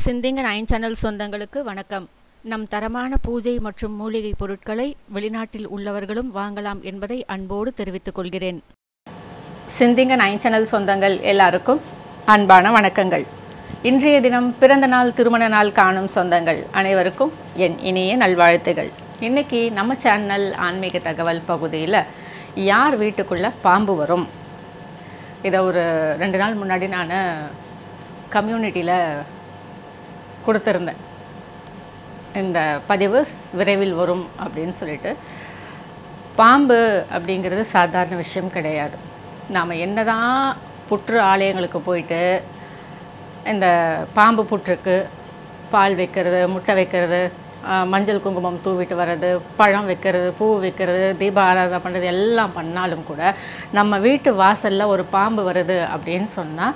சிந்திங்க nine channel சொந்தங்களுக்கு வணக்கம் நம் தரமான பூஜை மற்றும் மூலிகை பொருட்களை வெளிநாட்டில் உள்ளவர்களும் வாங்கலாம் என்பதை அன்போடு தெரிவித்துக் கொள்கிறேன் சிந்திங்க நைன் சேனல் சொந்தங்கள் எல்லாருக்கும் அன்பான வணக்கங்கள் இன்றைய தினம் பிறந்த நாள் திருமண நாள் காணும் சொந்தங்கள் அனைவருக்கும் என் இனிய நல்வாழ்த்துகள் இன்னைக்கு நம்ம சேனல் ஆன்மீக தகவல் பகுதியில் யார் வீட்டுக்குள்ளே பாம்பு வரும் இதை ஒரு ரெண்டு நாள் முன்னாடி நான் கம்யூனிட்டியில் கொடுத்துருந்தேன் இந்த பதிவு விரைவில் வரும் அப்படின்னு சொல்லிட்டு பாம்பு அப்படிங்கிறது சாதாரண விஷயம் கிடையாது நாம் என்னதான் புற்று ஆலயங்களுக்கு போயிட்டு இந்த பாம்பு புற்றுக்கு பால் வைக்கிறது முட்டை வைக்கிறது ஆஹ், மஞ்சள் குங்குமம் தூவிட்டு வர்றது பழம் வைக்கிறது பூ வைக்கிறது தீப ஆராதனை பண்ணுறது எல்லாம் பண்ணாலும் கூட நம்ம வீட்டு வாசலில் ஒரு பாம்பு வருது அப்படின்னு சொன்னால்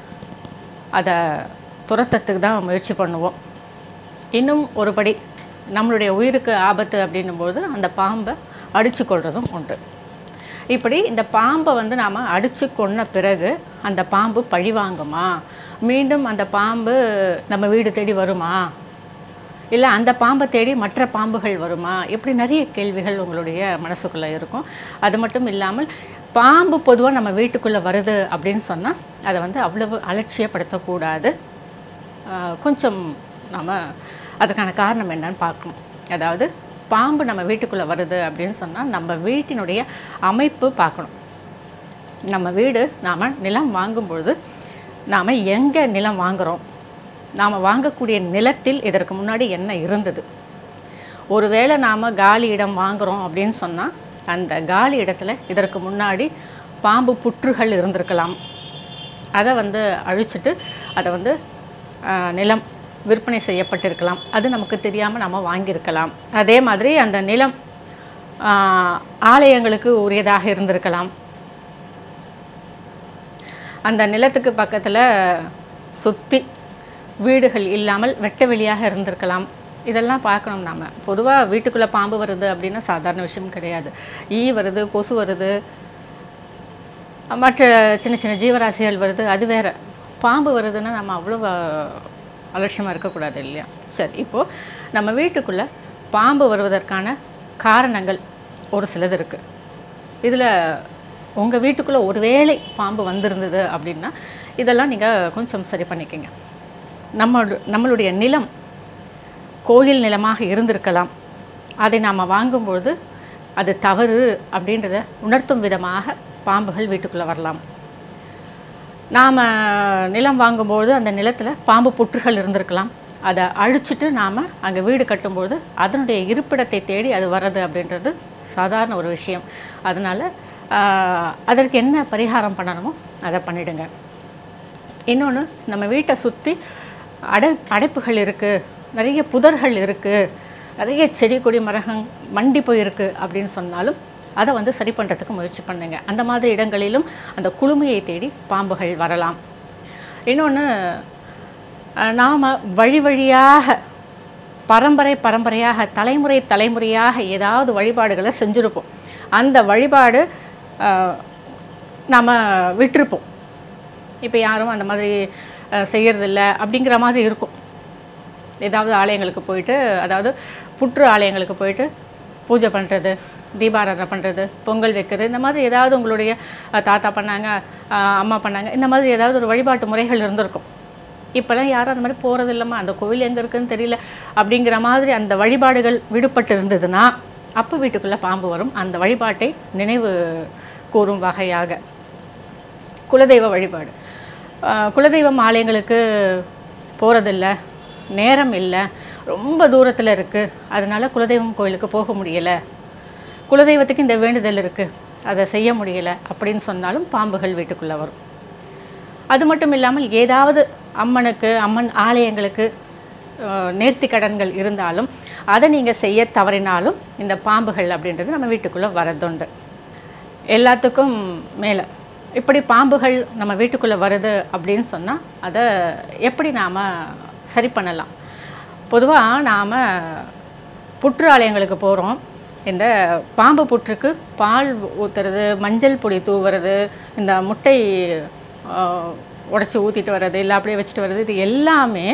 அதை துரத்தத்துக்கு தான் முயற்சி பண்ணுவோம் இன்னும் ஒருபடி நம்மளுடைய உயிருக்கு ஆபத்து அப்படின்னும்போது அந்த பாம்பை அடித்து கொள்றதும் உண்டு இப்படி இந்த பாம்பை வந்து நாம் அடித்து கொன்ன பிறகு அந்த பாம்பு பழி வாங்குமா மீண்டும் அந்த பாம்பு நம்ம வீடு தேடி வருமா இல்லை அந்த பாம்பை தேடி மற்ற பாம்புகள் வருமா இப்படி நிறைய கேள்விகள் உங்களுடைய மனசுக்குள்ளே இருக்கும் அது மட்டும் இல்லாமல் பாம்பு பொதுவாக நம்ம வீட்டுக்குள்ளே வருது அப்படின்னு சொன்னால் அதை வந்து அவ்வளவு அலட்சியப்படுத்தக்கூடாது ஆஹ் கொஞ்சம் நாம் அதுக்கான காரணம் என்னன்னு பார்க்கணும் அதாவது பாம்பு நம்ம வீட்டுக்குள்ளே வருது அப்படின்னு சொன்னால் நம்ம வீட்டினுடைய அமைப்பு பார்க்கணும் நம்ம வீடு நாம் நிலம் வாங்கும் பொழுது நாம் எங்கே நிலம் வாங்குகிறோம் நாம் வாங்கக்கூடிய நிலத்தில் இதற்கு முன்னாடி என்ன இருந்தது ஒருவேளை நாம் காலி இடம் வாங்குகிறோம் அப்படின்னு சொன்னால் அந்த காலி இடத்துல இதற்கு முன்னாடி பாம்பு புற்றுகள் இருந்திருக்கலாம் அதை வந்து அழிச்சிட்டு அதை வந்து ஆஹ், நிலம் விற்பனை செய்யப்பட்டிருக்கலாம் அது நமக்கு தெரியாமல் நம்ம வாங்கியிருக்கலாம் அதே மாதிரி அந்த நிலம் ஆஹ், ஆலயங்களுக்கு உரியதாக இருந்திருக்கலாம் அந்த நிலத்துக்கு பக்கத்தில் சுற்றி வீடுகள் இல்லாமல் வெட்ட வெளியாக இருந்திருக்கலாம் இதெல்லாம் பார்க்கணும் நாம் பொதுவாக வீட்டுக்குள்ளே பாம்பு வருது அப்படின்னா சாதாரண விஷயம் கிடையாது ஈ வருது கொசு வருது மற்ற சின்ன சின்ன ஜீவராசிகள் வருது அது வேற பாம்பு வருதுன்னா நம்ம அவ்வளோ அலட்சியமாக இருக்கக்கூடாது இல்லையா சரி இப்போது நம்ம வீட்டுக்குள்ளே பாம்பு வருவதற்கான காரணங்கள் ஒரு சிலது இருக்குது இதில் உங்கள் வீட்டுக்குள்ளே ஒருவேளை பாம்பு வந்திருந்தது அப்படின்னா இதெல்லாம் நீங்கள் கொஞ்சம் சரி பண்ணிக்கங்க நம்ம நம்மளுடைய நிலம் கோயில் நிலமாக இருந்திருக்கலாம் அதை நாம் வாங்கும்பொழுது அது தவறு அப்படின்றத உணர்த்தும் விதமாக பாம்புகள் வீட்டுக்குள்ளே வரலாம் நாம் நிலம் வாங்கும்பொழுது அந்த நிலத்தில் பாம்பு புற்றுகள் இருந்திருக்கலாம் அதை அழிச்சிட்டு நாம் அங்கே வீடு கட்டும்பொழுது அதனுடைய இருப்பிடத்தை தேடி அது வர்றது அப்படின்றது சாதாரண ஒரு விஷயம் அதனால் அதற்கு என்ன பரிகாரம் பண்ணணுமோ அதை பண்ணிடுங்க இன்னொன்று நம்ம வீட்டை சுற்றி அடை அடைப்புகள் இருக்குது நிறைய புதர்கள் இருக்குது நிறைய செடி கொடி மரகம் மண்டி போயிருக்கு அப்படின்னு சொன்னாலும் அதை வந்து சரி பண்ணுறதுக்கு முயற்சி பண்ணுங்க அந்த மாதிரி இடங்களிலும் அந்த குளுமையை தேடி பாம்புகள் வரலாம் இன்னொன்று நாம் வழி வழியாக பரம்பரை பரம்பரையாக தலைமுறை தலைமுறையாக ஏதாவது வழிபாடுகளை செஞ்சுருப்போம் அந்த வழிபாடு நாம் விட்டிருப்போம் இப்போ யாரும் அந்த மாதிரி அஹ், செய்யறதில்ல அப்படிங்கிற மாதிரி இருக்கும் ஏதாவது ஆலயங்களுக்கு போயிட்டு அதாவது புற்று ஆலயங்களுக்கு போயிட்டு பூஜை பண்ணுறது தீபாராதனை பண்ணுறது பொங்கல் வைக்கிறது இந்த மாதிரி ஏதாவது உங்களுடைய அஹ், தாத்தா பண்ணாங்க அஹ், அம்மா பண்ணாங்க இந்த மாதிரி ஏதாவது ஒரு வழிபாட்டு முறைகள் இருந்திருக்கும் இப்போல்லாம் யாரும் அந்த மாதிரி போகிறது இல்லைம்மா அந்த கோவில் எங்கே இருக்குன்னு தெரியல அப்படிங்கிற மாதிரி அந்த வழிபாடுகள் விடுபட்டு இருந்ததுன்னா அப்போ வீட்டுக்குள்ளே பாம்பு வரும் அந்த வழிபாட்டை நினைவு கூறும் வகையாக குலதெய்வ வழிபாடு ஆஹ் குலதெய்வம் ஆலயங்களுக்கு போகிறதில்ல நேரம் இல்லை ரொம்ப தூரத்தில் இருக்குது அதனால் குலதெய்வம் கோயிலுக்கு போக முடியலை குலதெய்வத்துக்கு இந்த வேண்டுதல் இருக்குது அதை செய்ய முடியலை அப்படின்னு சொன்னாலும் பாம்புகள் வீட்டுக்குள்ளே வரும் அது மட்டும் இல்லாமல் ஏதாவது அம்மனுக்கு அம்மன் ஆலயங்களுக்கு ஆஹ், நேர்த்தி கடன்கள் இருந்தாலும் அதை நீங்கள் செய்ய தவறினாலும் இந்த பாம்புகள் அப்படின்றது நம்ம வீட்டுக்குள்ளே வரதுண்டு எல்லாத்துக்கும் மேலே இப்படி பாம்புகள் நம்ம வீட்டுக்குள்ளே வருது அப்படின்னு சொன்னால் அதை எப்படி நாம் சரி பண்ணலாம் பொதுவாக நாம் புற்று ஆலயங்களுக்கு போகிறோம் இந்த பாம்பு புற்றுக்கு பால் ஊற்றுறது மஞ்சள் பொடி தூவுறது இந்த முட்டை உடச்சி ஊற்றிட்டு வர்றது இல்லை அப்படியே வச்சுட்டு வர்றது இது எல்லாமே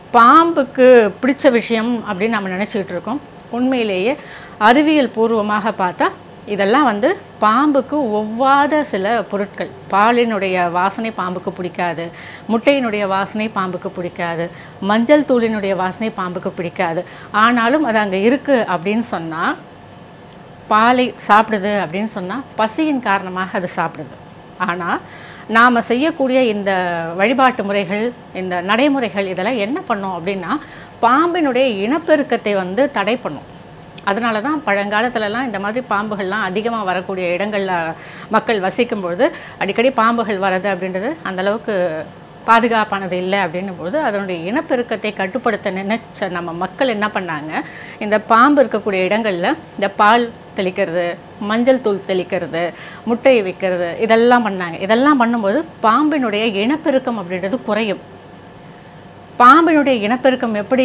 பாம்புக்கு பிடிச்ச விஷயம் அப்படின்னு நம்ம நினச்சிக்கிட்டு இருக்கோம் உண்மையிலேயே அறிவியல் பூர்வமாக பார்த்தா இதெல்லாம் வந்து பாம்புக்கு ஒவ்வாத சில பொருட்கள் பாலினுடைய வாசனை பாம்புக்கு பிடிக்காது முட்டையினுடைய வாசனை பாம்புக்கு பிடிக்காது மஞ்சள் தூளினுடைய வாசனை பாம்புக்கு பிடிக்காது ஆனாலும் அது அங்கே இருக்குது அப்படின்னு சொன்னால் பாலை சாப்பிடுது அப்படின்னு சொன்னால் பசியின் காரணமாக அது சாப்பிடுது ஆனால் நாம் செய்யக்கூடிய இந்த வழிபாட்டு முறைகள் இந்த நடைமுறைகள் இதெல்லாம் என்ன பண்ணோம் அப்படின்னா பாம்பினுடைய இனப்பெருக்கத்தை வந்து தடை பண்ணும் அதனால தான் பழங்காலத்துலலாம் இந்த மாதிரி பாம்புகள்லாம் அதிகமாக வரக்கூடிய இடங்களில் மக்கள் வசிக்கும் பொழுது அடிக்கடி பாம்புகள் வர்றது அப்படின்றது அந்த அளவுக்கு பாதுகாப்பானது இல்லை அப்படின்னும்போது அதனுடைய இனப்பெருக்கத்தை கட்டுப்படுத்த நினைச்ச நம்ம மக்கள் என்ன பண்ணாங்க இந்த பாம்பு இருக்கக்கூடிய இடங்களில் இந்த பால் தெளிக்கிறது மஞ்சள் தூள் தெளிக்கிறது முட்டையை வைக்கிறது இதெல்லாம் பண்ணாங்க இதெல்லாம் பண்ணும்போது பாம்பினுடைய இனப்பெருக்கம் அப்படின்றது குறையும் பாம்பினுடைய இனப்பெருக்கம் எப்படி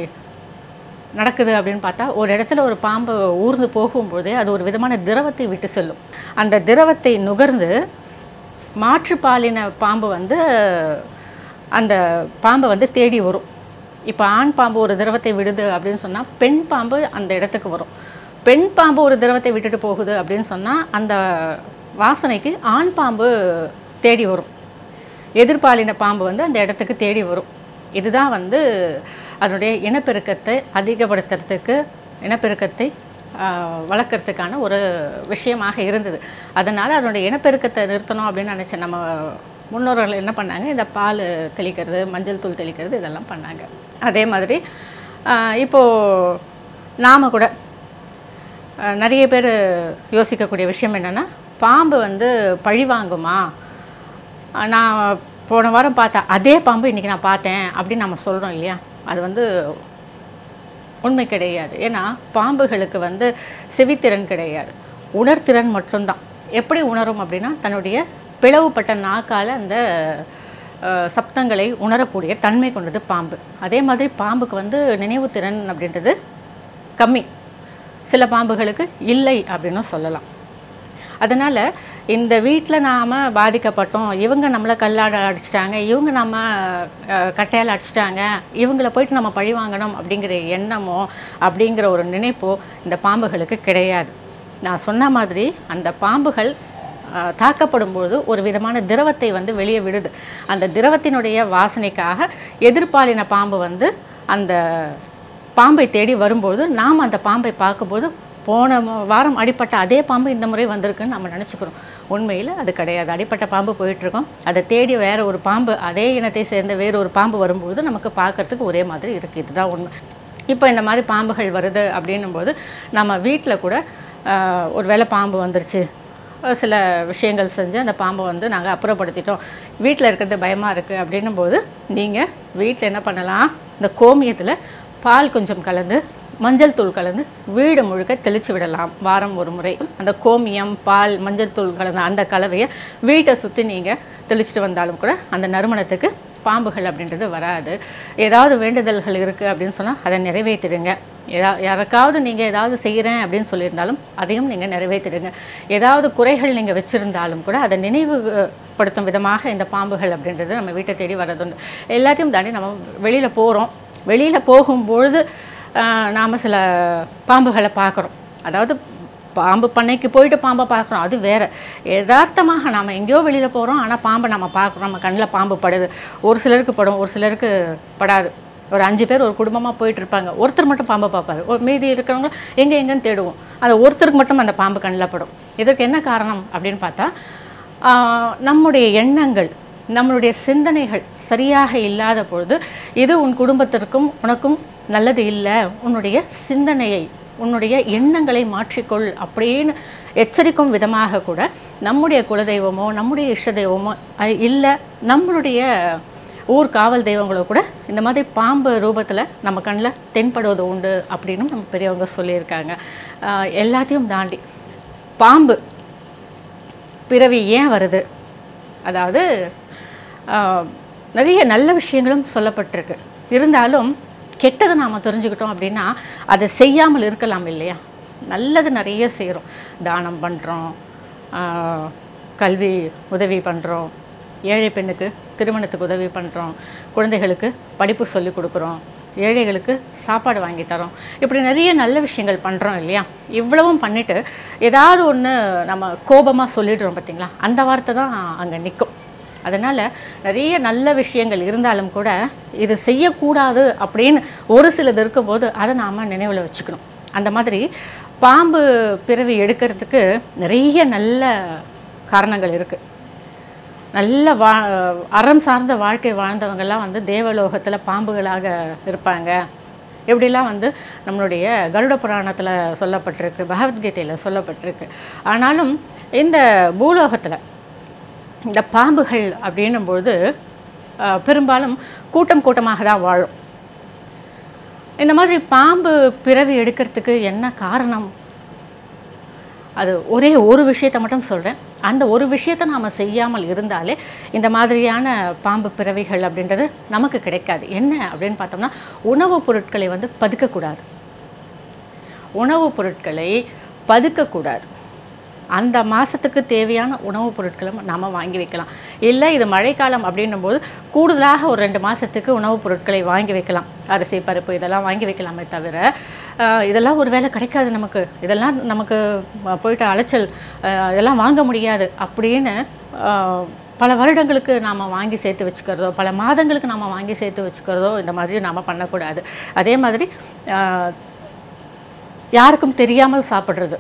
நடக்குது அப்படின்னு பார்த்தா ஒரு இடத்துல ஒரு பாம்பு ஊர்ந்து போகும்போதே அது ஒரு விதமான திரவத்தை விட்டு செல்லும் அந்த திரவத்தை நுகர்ந்து மாற்றுப்பாலின பாம்பு வந்து அந்த பாம்பை வந்து தேடி வரும் இப்போ ஆண் பாம்பு ஒரு திரவத்தை விடுது அப்படின்னு சொன்னால் பெண் பாம்பு அந்த இடத்துக்கு வரும் பெண் பாம்பு ஒரு திரவத்தை விட்டுட்டு போகுது அப்படின்னு சொன்னால் அந்த வாசனைக்கு ஆண் பாம்பு தேடி வரும் எதிர்பாலின பாம்பு வந்து அந்த இடத்துக்கு தேடி வரும் இதுதான் வந்து அதனுடைய இனப்பெருக்கத்தை அதிகப்படுத்துறதுக்கு இனப்பெருக்கத்தை ஆஹ், வளர்க்கறதுக்கான ஒரு விஷயமாக இருந்தது அதனால் அதனுடைய இனப்பெருக்கத்தை நிறுத்தணும் அப்படின்னு நினச்ச நம்ம முன்னோர்கள் என்ன பண்ணாங்க இந்த பால் தெளிக்கிறது மஞ்சள் தூள் தெளிக்கிறது இதெல்லாம் பண்ணாங்க அதே மாதிரி ஆஹ், இப்போது நாம் கூட அஹ் நிறைய பேர் யோசிக்கக்கூடிய விஷயம் என்னென்னா பாம்பு வந்து பழி வாங்குமா அஹ் நான் போன வாரம் பார்த்தேன் அதே பாம்பு இன்றைக்கி நான் பார்த்தேன் அப்படின்னு நம்ம சொல்கிறோம் இல்லையா அது வந்து உண்மை கிடையாது ஏன்னா பாம்புகளுக்கு வந்து செவித்திறன் கிடையாது உணர்திறன் மட்டும்தான் எப்படி உணரும் அப்படின்னா தன்னுடைய பிளவுபட்ட நாக்கால் அந்த அஹ், சப்தங்களை உணரக்கூடிய தன்மை கொண்டது பாம்பு அதே மாதிரி பாம்புக்கு வந்து நினைவுத்திறன் அப்படின்றது கம்மி சில பாம்புகளுக்கு இல்லை அப்படின்னு சொல்லலாம் அதனால் இந்த வீட்டில் நாம் பாதிக்கப்பட்டோம் இவங்க நம்மளை கல்லாட அடிச்சிட்டாங்க இவங்க நம்ம அஹ், கட்டையால் அடிச்சிட்டாங்க இவங்கள போயிட்டு நம்ம பழி வாங்கணும் அப்படிங்கிற எண்ணமோ அப்படிங்கிற ஒரு நினைப்போ இந்த பாம்புகளுக்கு கிடையாது நான் சொன்ன மாதிரி அந்த பாம்புகள் அஹ், தாக்கப்படும்போது ஒரு விதமான திரவத்தை வந்து வெளியே விடுது அந்த திரவத்தினுடைய வாசனைக்காக எதிர்ப்பாலின பாம்பு வந்து அந்த பாம்பை தேடி வரும்போது நாம் அந்த பாம்பை பார்க்கும்போது போன ம- வாரம் அடிப்பட்ட அதே பாம்பு இந்த முறை வந்திருக்குன்னு நம்ம நினச்சிக்கிறோம் உண்மையில் அது கிடையாது அடிப்பட்ட பாம்பு போயிட்டுருக்கோம் அதை தேடி வேற ஒரு பாம்பு அதே இனத்தை சேர்ந்த வேறு ஒரு பாம்பு வரும்போது நமக்கு பார்க்கறதுக்கு ஒரே மாதிரி இருக்குது இதுதான் உண்மை இப்போ இந்த மாதிரி பாம்புகள் வருது அப்படின்னும்போது நம்ம வீட்டில் கூட ஆஹ், ஒரு வேளை பாம்பு வந்துருச்சு அஹ் சில விஷயங்கள் செஞ்சு அந்த பாம்பை வந்து நாங்கள் அப்புறப்படுத்திட்டோம் வீட்டில் இருக்கிறது பயமாக இருக்குது அப்படின்னும் போது நீங்கள் வீட்டில் என்ன பண்ணலாம் இந்த கோமியத்தில் பால் கொஞ்சம் கலந்து மஞ்சள் தூள் கலந்து வீடு முழுக்க தெளித்து விடலாம் வாரம் ஒரு முறை அந்த கோமியம் பால் மஞ்சள் தூள் கலந்த அந்த கலவையை வீட்டை சுற்றி நீங்கள் தெளிச்சிட்டு வந்தாலும் கூட அந்த நறுமணத்துக்கு பாம்புகள் அப்படின்றது வராது ஏதாவது வேண்டுதல்கள் இருக்குது அப்படின்னு சொன்னால் அதை நிறைவேற்றிடுங்க ஏதா யாருக்காவது நீங்கள் ஏதாவது செய்கிறேன் அப்படின்னு சொல்லியிருந்தாலும் அதையும் நீங்கள் நிறைவேற்றிடுங்க ஏதாவது குறைகள் நீங்கள் வச்சுருந்தாலும் கூட அதை நினைவுபடுத்தும் விதமாக இந்த பாம்புகள் அப்படின்றது நம்ம வீட்டை தேடி வர்றதுண்டு எல்லாத்தையும் தாண்டி நம்ம வெளியில் போகிறோம் வெளியில் போகும்பொழுது நாம் சில பாம்புகளை பார்க்குறோம் அதாவது பாம்பு பண்ணைக்கு போயிட்டு பாம்பை பார்க்குறோம் அது வேற யதார்த்தமாக நாம் எங்கேயோ வெளியில் போகிறோம் ஆனால் பாம்பை நம்ம பார்க்குறோம் நம்ம கண்ணில் பாம்பு படுது ஒரு சிலருக்கு படும் ஒரு சிலருக்கு படாது ஒரு அஞ்சு பேர் ஒரு குடும்பமாக போயிட்டு இருப்பாங்க ஒருத்தர் மட்டும் பாம்பை பார்ப்பாரு ஒரு மீதி இருக்கிறவங்க எங்கே எங்கேன்னு தேடுவோம் அந்த ஒருத்தருக்கு மட்டும் அந்த பாம்பு கண்ணில் படும் இதற்கு என்ன காரணம் அப்படின்னு பார்த்தா ஆஹ், நம்முடைய எண்ணங்கள் நம்மளுடைய சிந்தனைகள் சரியாக இல்லாத பொழுது இது உன் குடும்பத்திற்கும் உனக்கும் நல்லது இல்லை உன்னுடைய சிந்தனையை உன்னுடைய எண்ணங்களை மாற்றிக்கொள் அப்படின்னு எச்சரிக்கும் விதமாக கூட நம்முடைய குலதெய்வமோ நம்முடைய இஷ்ட தெய்வமோ அது இல்லை நம்மளுடைய ஊர் காவல் தெய்வங்களோ கூட இந்த மாதிரி பாம்பு ரூபத்தில் நம்ம கண்ணில் தென்படுவது உண்டு அப்படின்னு நம்ம பெரியவங்க சொல்லியிருக்காங்க ஆஹ் எல்லாத்தையும் தாண்டி பாம்பு பிறவி ஏன் வருது அதாவது ஆஹ், நிறைய நல்ல விஷயங்களும் சொல்லப்பட்டிருக்கு இருந்தாலும் கெட்டதை நாம் தெரிஞ்சுக்கிட்டோம் அப்படின்னா அதை செய்யாமல் இருக்கலாம் இல்லையா நல்லது நிறைய செய்கிறோம் தானம் பண்ணுறோம் கல்வி உதவி பண்ணுறோம் ஏழை பெண்ணுக்கு திருமணத்துக்கு உதவி பண்ணுறோம் குழந்தைகளுக்கு படிப்பு சொல்லி கொடுக்குறோம் ஏழைகளுக்கு சாப்பாடு வாங்கி தரோம் இப்படி நிறைய நல்ல விஷயங்கள் பண்ணுறோம் இல்லையா இவ்வளவும் பண்ணிட்டு ஏதாவது ஒன்று நம்ம கோபமாக சொல்லிடுறோம் பார்த்தீங்களா அந்த வார்த்தை தான் அங்கே நிற்கும் அதனால் நிறைய நல்ல விஷயங்கள் இருந்தாலும் கூட இது செய்யக்கூடாது அப்படின்னு ஒரு சிலது இருக்கும்போது அதை நாம் நினைவில் வச்சுக்கணும் அந்த மாதிரி பாம்பு பிறவி எடுக்கிறதுக்கு நிறைய நல்ல காரணங்கள் இருக்குது நல்ல வா அறம் சார்ந்த வாழ்க்கை வாழ்ந்தவங்கெல்லாம் வந்து தேவலோகத்தில் பாம்புகளாக இருப்பாங்க இப்படிலாம் வந்து நம்மளுடைய கருட புராணத்தில் சொல்லப்பட்டிருக்கு பகவத்கீதையில் சொல்லப்பட்டிருக்கு ஆனாலும் இந்த பூலோகத்தில் இந்த பாம்புகள் அப்படின்னும்போது அஹ், பெரும்பாலும் கூட்டம் கூட்டமாக தான் வாழும் இந்த மாதிரி பாம்பு பிறவி எடுக்கிறதுக்கு என்ன காரணம் அது ஒரே ஒரு விஷயத்தை மட்டும் சொல்கிறேன் அந்த ஒரு விஷயத்தை நாம் செய்யாமல் இருந்தாலே இந்த மாதிரியான பாம்பு பிறவிகள் அப்படின்றது நமக்கு கிடைக்காது என்ன அப்படின்னு பார்த்தோம்னா உணவுப் பொருட்களை வந்து பதுக்கக்கூடாது உணவுப் பொருட்களை பதுக்கக்கூடாது அந்த மாதத்துக்கு தேவையான உணவுப் பொருட்களும் நாம் வாங்கி வைக்கலாம் இல்லை இது மழைக்காலம் அப்படின்னும் போது கூடுதலாக ஒரு ரெண்டு மாதத்துக்கு உணவுப் பொருட்களை வாங்கி வைக்கலாம் அரிசி பருப்பு இதெல்லாம் வாங்கி வைக்கலாமே தவிர ஆஹ், இதெல்லாம் ஒரு வேளை கிடைக்காது நமக்கு இதெல்லாம் நமக்கு அஹ், போயிட்டு அலைச்சல் ஆஹ், இதெல்லாம் வாங்க முடியாது அப்படின்னு ஆஹ், பல வருடங்களுக்கு நாம் வாங்கி சேர்த்து வச்சுக்கிறதோ பல மாதங்களுக்கு நாம் வாங்கி சேர்த்து வச்சுக்கிறதோ இந்த மாதிரி நாம் பண்ணக்கூடாது அதே மாதிரி ஆஹ், யாருக்கும் தெரியாமல் சாப்பிட்றது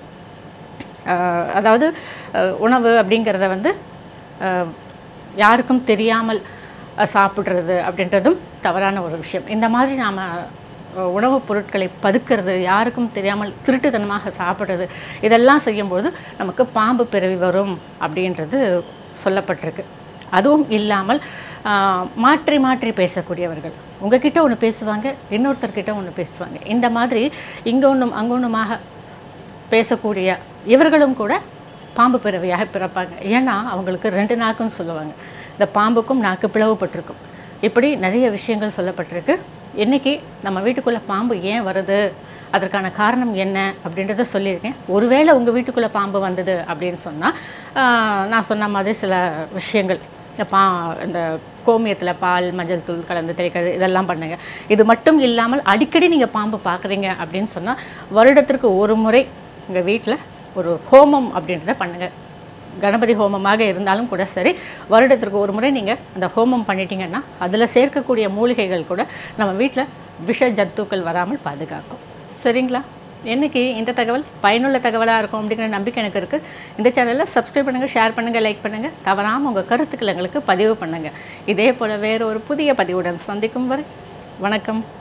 ஆஹ் அதாவது ஆஹ் உணவு அப்படிங்கிறத வந்து ஆஹ் யாருக்கும் தெரியாமல் ஆஹ் சாப்பிட்றது அப்படின்றதும் தவறான ஒரு விஷயம் இந்த மாதிரி நாம் உணவுப் பொருட்களை பதுக்கிறது யாருக்கும் தெரியாமல் திருட்டுத்தனமாக சாப்பிட்றது இதெல்லாம் செய்யும்போது நமக்கு பாம்பு பிறவி வரும் அப்படின்றது சொல்லப்பட்டிருக்கு அதுவும் இல்லாமல் ஆஹ் மாற்றி மாற்றி பேசக்கூடியவர்கள் உங்ககிட்ட ஒன்று பேசுவாங்க இன்னொருத்தர்கிட்ட ஒன்று பேசுவாங்க இந்த மாதிரி இங்கே ஒன்றும் அங்கே ஒன்றுமாக பேசக்கூடிய இவர்களும் கூட பாம்பு பிறவியாக பிறப்பாங்க ஏன்னா அவங்களுக்கு ரெண்டு நாக்குன்னு சொல்லுவாங்க இந்த பாம்புக்கும் நாக்கு பிளவுபட்டிருக்கும் இப்படி நிறைய விஷயங்கள் சொல்லப்பட்டிருக்கு இன்றைக்கி நம்ம வீட்டுக்குள்ளே பாம்பு ஏன் வருது அதற்கான காரணம் என்ன அப்படின்றத சொல்லியிருக்கேன் ஒருவேளை உங்கள் வீட்டுக்குள்ளே பாம்பு வந்தது அப்படின்னு சொன்னால் நான் சொன்ன மாதிரி சில விஷயங்கள் இந்த பா இந்த கோமியத்தில் பால் மஞ்சள் தூள் கலந்து தெளிக்கிறது இதெல்லாம் பண்ணுங்க இது மட்டும் இல்லாமல் அடிக்கடி நீங்கள் பாம்பு பார்க்குறீங்க அப்படின்னு சொன்னால் வருடத்திற்கு ஒரு முறை உங்கள் வீட்டில் ஒரு ஹோமம் அப்படின்றத பண்ணுங்கள் கணபதி ஹோமமாக இருந்தாலும் கூட சரி வருடத்திற்கு ஒரு முறை நீங்கள் அந்த ஹோமம் பண்ணிட்டீங்கன்னா அதில் சேர்க்கக்கூடிய மூலிகைகள் கூட நம்ம வீட்டில் விஷ ஜந்துக்கள் வராமல் பாதுகாக்கும் சரிங்களா இன்னைக்கு இந்த தகவல் பயனுள்ள தகவலாக இருக்கும் அப்படிங்கிற நம்பிக்கை எனக்கு இருக்குது இந்த சேனலில் சப்ஸ்கிரைப் பண்ணுங்கள் ஷேர் பண்ணுங்கள் லைக் பண்ணுங்கள் தவறாமல் உங்கள் கருத்துக்களை எங்களுக்கு பதிவு பண்ணுங்கள் இதே போல் வேறு ஒரு புதிய பதிவுடன் சந்திக்கும் வரை வணக்கம்